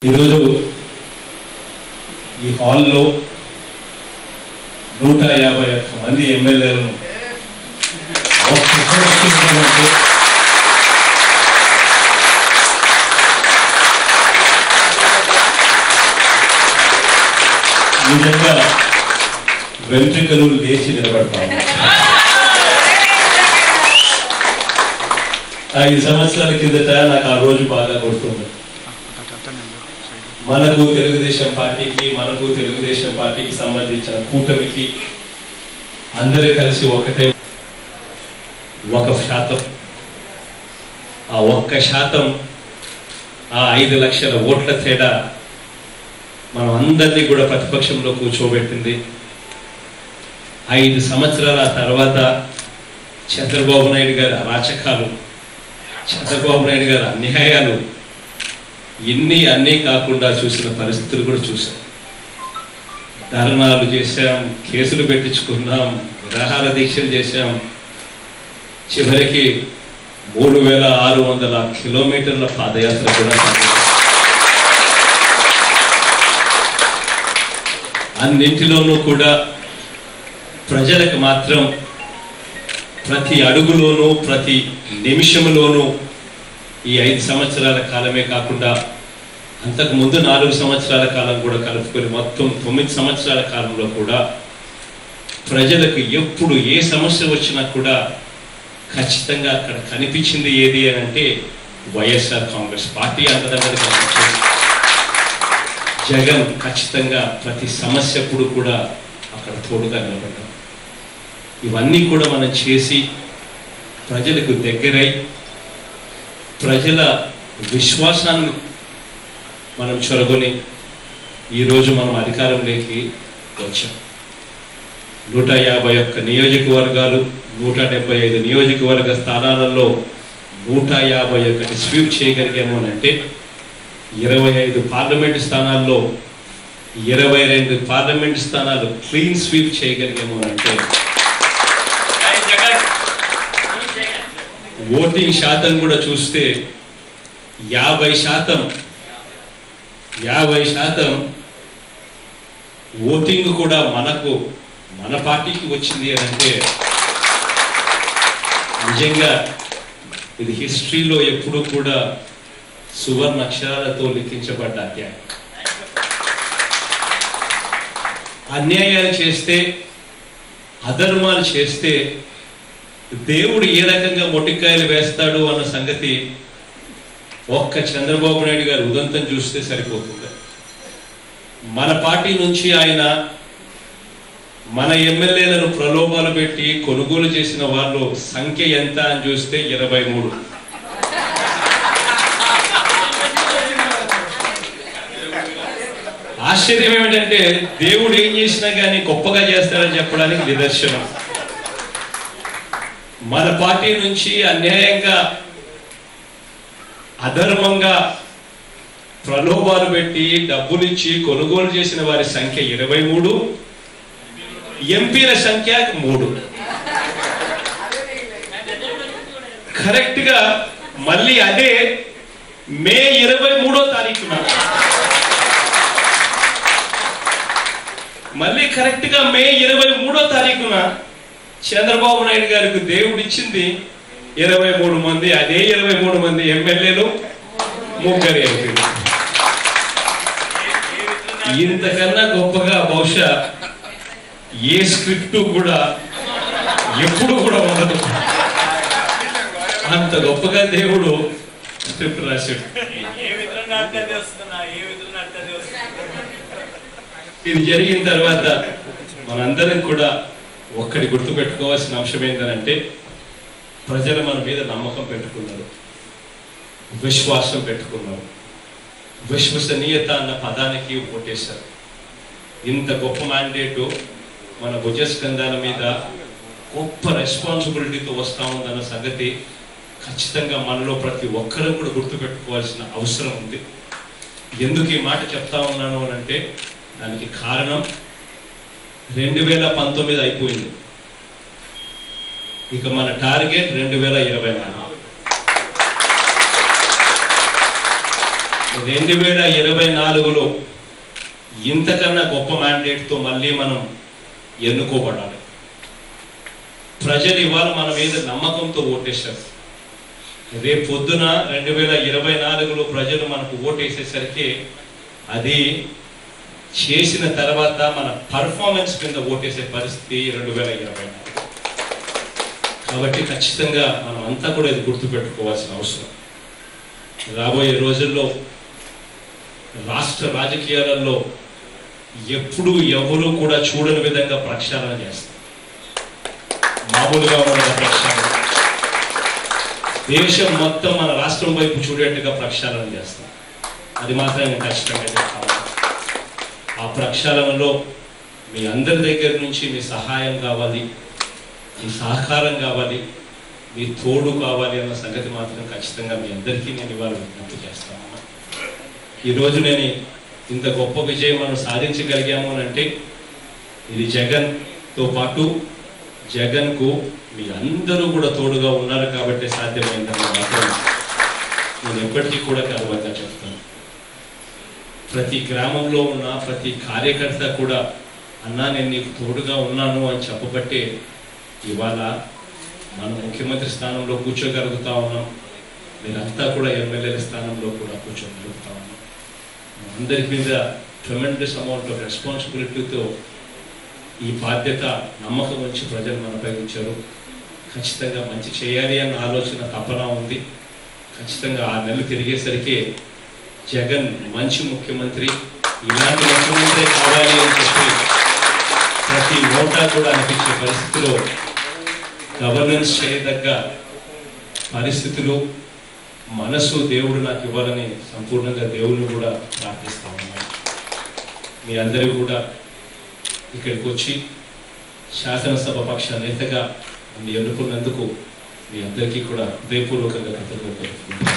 ఈరోజు ఈ హాల్లో నూట యాభై ఒక్క మంది ఎమ్మెల్యేలను ఒక్కొక్కరికి నిజంగా వెంట్రుకలు లేచి నిలబడతాము ఐదు సంవత్సరాల కిందట నాకు ఆ రోజు బాగా గుర్తుంది మనకు తెలుగుదేశం పార్టీకి మనకు తెలుగుదేశం పార్టీకి సంబంధించిన కూటమికి అందరూ కలిసి ఒకటే ఒక శాతం ఆ ఒక్క శాతం ఆ ఐదు లక్షల ఓట్ల తేడా మనం అందరినీ కూడా ప్రతిపక్షంలో కూర్చోబెట్టింది ఐదు సంవత్సరాల తర్వాత చంద్రబాబు నాయుడు గారి అరాచకాలు చంద్రబాబు నాయుడు గారి అన్యాయాలు ఇన్ని అన్నీ కాకుండా చూసిన పరిస్థితులు కూడా చూసాం ధర్నాలు చేశాం కేసులు పెట్టించుకున్నాం నిరాహార దీక్షలు చేశాం చివరికి మూడు వేల ఆరు వందల కిలోమీటర్ల పాదయాత్ర కూడా సాగించాం. అన్నింటిలోనూ కూడా ప్రజలకు మాత్రం ప్రతి అడుగులోనూ ప్రతి నిమిషంలోనూ ఈ ఐదు సంవత్సరాల కాలమే కాకుండా అంతకు ముందు నాలుగు సంవత్సరాల కాలం కూడా కలుపుకొని మొత్తం తొమ్మిది సంవత్సరాల కాలంలో కూడా ప్రజలకు ఎప్పుడు ఏ సమస్య వచ్చినా కూడా ఖచ్చితంగా అక్కడ కనిపించింది ఏది అని అంటే వైఎస్ఆర్ కాంగ్రెస్ పార్టీ అంతదంగా కనిపించింది జగన్ ఖచ్చితంగా ప్రతి సమస్యప్పుడు కూడా అక్కడ తోడుగా నిలబడ్డాం ఇవన్నీ కూడా మనం చేసి ప్రజలకు దగ్గరై ప్రజల విశ్వాసాన్ని మనం చొరగొని ఈరోజు మనం అధికారంలోకి వచ్చాం నూట యాభై ఒక్క నియోజకవర్గాలు నూట డెబ్బై ఐదు నియోజకవర్గ స్థానాలలో నూట యాభై ఒకటి స్వీప్ చేయగలిగాము అని అంటే ఇరవై ఐదు పార్లమెంటు స్థానాల్లో ఇరవై రెండు పార్లమెంటు స్థానాలు క్లీన్ స్వీప్ చేయగలిగాము అని అంటే ఓటింగ్ శాతం కూడా చూస్తే యాభై శాతం యాభై శాతం ఓటింగ్ కూడా మనకు మన పార్టీకి వచ్చింది అని అంటే నిజంగా ఇది హిస్టరీలో ఎప్పుడూ కూడా సువర్ణ అక్షరాలతో లిఖించబడ్డ అధ్యాయం అన్యాయాలు చేస్తే అధర్మాలు చేస్తే దేవుడు ఏ రకంగా మొటికాయలు వేస్తాడు అన్న సంగతి ఒక్క చంద్రబాబు నాయుడు గారి ఉదంతం చూస్తే సరిపోతుంది మన పార్టీ నుంచి ఆయన మన ఎమ్మెల్యేలను ప్రలోభాలు పెట్టి కొనుగోలు చేసిన వాళ్ళు సంఖ్య ఎంత అని చూస్తే ఇరవై మూడు ఆశ్చర్యం ఏమిటంటే దేవుడు ఏం చేసినా కానీ గొప్పగా చేస్తాడని చెప్పడానికి నిదర్శనం మన పార్టీ నుంచి అన్యాయంగా అధర్మంగా ప్రలోభాలు పెట్టి డబ్బులు ఇచ్చి కొనుగోలు చేసిన వారి సంఖ్య ఇరవై మూడు ఎంపీల సంఖ్య మూడు కరెక్ట్ గా మళ్ళీ అదే మే ఇరవై మూడో తారీఖున మళ్ళీ కరెక్ట్ గా మే ఇరవై మూడో తారీఖున చంద్రబాబు నాయుడు గారికి దేవుడు ఇచ్చింది ఇరవై మూడు మంది అదే ఇరవై మూడు మంది ఎమ్మెల్యేలు ముగ్గురు ఎంపీలు ఇంతకన్నా గొప్పగా బహుశా ఏ స్క్రిప్ట్ కూడా ఎప్పుడు కూడా ఉండదు అంత గొప్పగా దేవుడు స్క్రిప్ట్ రాశాడు ఏ విధంగా అంటే అదే వస్తున్నా ఏ విధంగా అంటే అదే వస్తున్నా ఇది జరిగిన తర్వాత మనందరం కూడా ఒక్కటి గుర్తుపెట్టుకోవాల్సిన అంశం ఏంటంటే ప్రజలు మన మీద నమ్మకం పెట్టుకున్నారు విశ్వాసం పెట్టుకున్నారు విశ్వసనీయత అన్న పదానికి ఓటేశారు ఇంత గొప్ప మ్యాండేటు మన భుజస్కంధాల మీద గొప్ప రెస్పాన్సిబిలిటీతో వస్తా ఉందన్న సంగతి ఖచ్చితంగా మనలో ప్రతి ఒక్కరూ కూడా గుర్తుపెట్టుకోవాల్సిన అవసరం ఉంది ఎందుకు ఈ మాట చెప్తా ఉన్నాను అని అంటే దానికి కారణం రెండు వేల పంతొమ్మిది అయిపోయింది ఇక మన టార్గెట్ రెండు వేల ఇరవై నాలుగు రెండు వేల ఇరవై నాలుగులో ఇంతకన్నా గొప్ప మ్యాండేట్తో మళ్ళీ మనం ఎన్నుకోబడాలి ప్రజలు ఇవాళ మన మీద నమ్మకంతో ఓటేశారు రేపు పొద్దున రెండు వేల ఇరవై నాలుగులో ప్రజలు మనకు ఓటేసేసరికి అది చేసిన తర్వాత మన పర్ఫార్మెన్స్ కింద ఓటేసే పరిస్థితి రెండు వేల ఇరవై నాలుగు కాబట్టి ఖచ్చితంగా మనం అంతా కూడా ఇది గుర్తుపెట్టుకోవాల్సిన అవసరం రాబోయే రోజుల్లో రాష్ట్ర రాజకీయాలలో ఎప్పుడు ఎవరు కూడా చూడని విధంగా ప్రక్షాళన చేస్తారు మామూలుగా ఉన్న ప్రక్షాళన దేశం మొత్తం మన రాష్ట్రం వైపు చూడేట్టుగా ప్రక్షాళన చేస్తాం అది మాత్రం నేను ఖచ్చితంగా చెప్తాను ఆ ప్రక్షాళనలో మీ అందరి దగ్గర నుంచి మీ సహాయం కావాలి మీ సహకారం కావాలి మీ తోడు కావాలి అన్న సంగతి మాత్రం ఖచ్చితంగా మీ అందరికీ నేను ఇవాళ విజ్ఞప్తి చేస్తాను ఈరోజు నేను ఇంత గొప్ప విజయం మనం సాధించగలిగాము అని అంటే ఇది జగన్తో పాటు జగన్కు మీ అందరూ కూడా తోడుగా ఉన్నారు కాబట్టి సాధ్యమైందని మాత్రం నేను ఎప్పటికీ కూడా గర్వంగా చెప్తాను ప్రతి గ్రామంలో ఉన్న ప్రతి కార్యకర్త కూడా అన్నా నేను నీకు తోడుగా ఉన్నాను అని చెప్పబట్టే ఇవాళ మన ముఖ్యమంత్రి స్థానంలో కూర్చోగలుగుతా ఉన్నాం మీరంతా కూడా ఎమ్మెల్యేల స్థానంలో కూడా కూర్చోగలుగుతా ఉన్నాం అందరి మీద ట్రెమెండస్ అమౌంట్ ఆఫ్ రెస్పాన్సిబిలిటీతో ఈ బాధ్యత నమ్మకం ఉంచి ప్రజలు మనపై ఉంచారు ఖచ్చితంగా మంచి చేయాలి అన్న ఆలోచన తపన ఉంది ఖచ్చితంగా ఆ నెలలు తిరిగేసరికి జగన్ మంచి ముఖ్యమంత్రి ఇలాంటి ముఖ్యమంత్రి కావాలి అని చెప్పి ప్రతి నోటా కూడా అనిపించే పరిస్థితిలో గవర్నెన్స్ చేయదగ్గ పరిస్థితులు మనసు దేవుడు నాకు ఇవ్వాలని సంపూర్ణంగా దేవుడిని కూడా ప్రార్థిస్తా ఉన్నాను మీ అందరూ కూడా ఇక్కడికి వచ్చి శాసనసభ పక్ష నేతగా నన్ను ఎన్నుకున్నందుకు మీ అందరికీ కూడా హృదయపూర్వకంగా కృతజ్ఞతలు తెలుపుకుంటున్నాను